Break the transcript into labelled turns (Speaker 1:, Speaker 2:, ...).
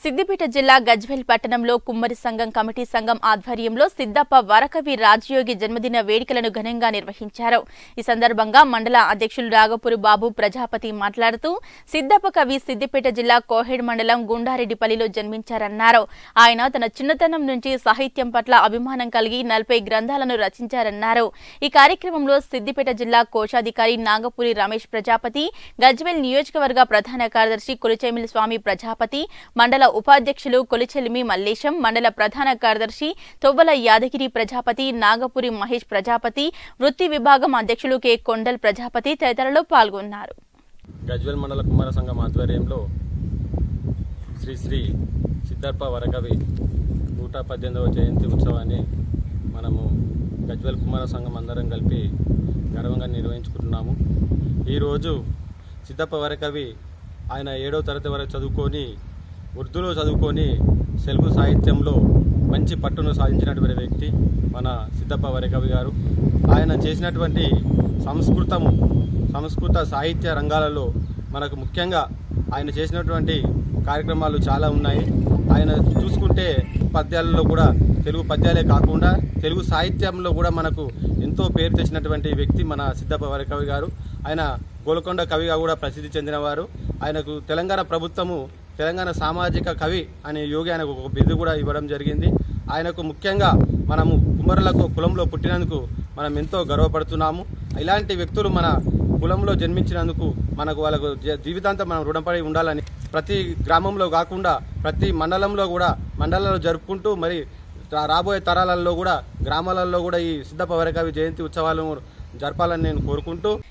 Speaker 1: సిద్దిపేట జిల్లా గజ్వెల్ పట్టణంలో కుమ్మరి సంఘం కమిటీ సంఘం ఆధ్వర్యంలో సిద్దప్ప వరకవి రాజయోగి జన్మదిన వేడుకలను ఘనంగా నిర్వహించారు ఈ సందర్భంగా మండల అధ్యక్షులు రాగపురి బాబు ప్రజాపతి మాట్లాడుతూ సిద్దప్ప కవి సిద్దిపేట జిల్లా కోహెడ్ మండలం గుండారెడ్డిపల్లిలో జన్మించారన్నారు ఆయన తన చిన్నతనం నుంచి సాహిత్యం పట్ల అభిమానం కలిగి నలభై గ్రంథాలను రచించారన్నారు ఈ కార్యక్రమంలో సిద్దిపేట జిల్లా కోశాధికారి నాగపురి రమేష్ ప్రజాపతి గజ్వెల్ నియోజకవర్గ ప్రధాన కార్యదర్శి కొలిచేమిలి స్వామి ప్రజాపతి మండల ఉపాధ్యక్షులు కొలిచెలిమి మల్లేశం మండల ప్రధాన కార్యదర్శి తొవ్వల యాదగిరి ప్రజాపతి నాగపురి మహేష్ ప్రజాపతి వృత్తి విభాగం అధ్యక్షులు కె కొండల్ ప్రజాపతి తదితరులు పాల్గొన్నారు
Speaker 2: గజ్వెల్ మండల కుమార సంఘం ఆధ్వర్యంలో శ్రీ శ్రీ సిద్ధార్ప వరకవి నూట పద్దెనిమిదవ జయంతి ఉత్సవాన్ని మనము గజ్వెల్ కుమార సంఘం అందరం కలిపి గర్వంగా నిర్వహించుకుంటున్నాము ఈరోజు సిద్ధప్ప వరకవి ఆయన ఏడవ తరగతి వరకు చదువుకొని ఉర్దూలో చదువుకొని తెలుగు సాహిత్యంలో మంచి పట్టును సాధించినటువంటి వ్యక్తి మన సిద్ధప్ప వరకవి గారు ఆయన చేసినటువంటి సంస్కృతము సంస్కృత సాహిత్య రంగాలలో మనకు ముఖ్యంగా ఆయన చేసినటువంటి కార్యక్రమాలు చాలా ఉన్నాయి ఆయన చూసుకుంటే పద్యాలలో కూడా తెలుగు పద్యాలే కాకుండా తెలుగు సాహిత్యంలో కూడా మనకు ఎంతో పేరు తెచ్చినటువంటి వ్యక్తి మన సిద్ధప్ప వరకవి గారు ఆయన గోల్కొండ కవిగా కూడా ప్రసిద్ధి చెందినవారు ఆయనకు తెలంగాణ ప్రభుత్వము తెలంగాణ సామాజిక కవి అనే యోగి ఆయనకు ఒక బిరుదు కూడా ఇవ్వడం జరిగింది ఆయనకు ముఖ్యంగా మనము కుమ్మరులకు కులంలో పుట్టినందుకు మనం ఎంతో గర్వపడుతున్నాము ఇలాంటి వ్యక్తులు మన కులంలో జన్మించినందుకు మనకు వాళ్ళకు జ- జీవితాంతం మనం రుణపడి ఉండాలని ప్రతి గ్రామంలో కాకుండా ప్రతి మండలంలో కూడా మండలాల్లో జరుపుకుంటూ మరి రా- రాబోయే తరాలలో కూడా గ్రామాలలో కూడా ఈ సిద్ధప్ప వరకవి జయంతి ఉత్సవాలను జరపాలని నేను కోరుకుంటూ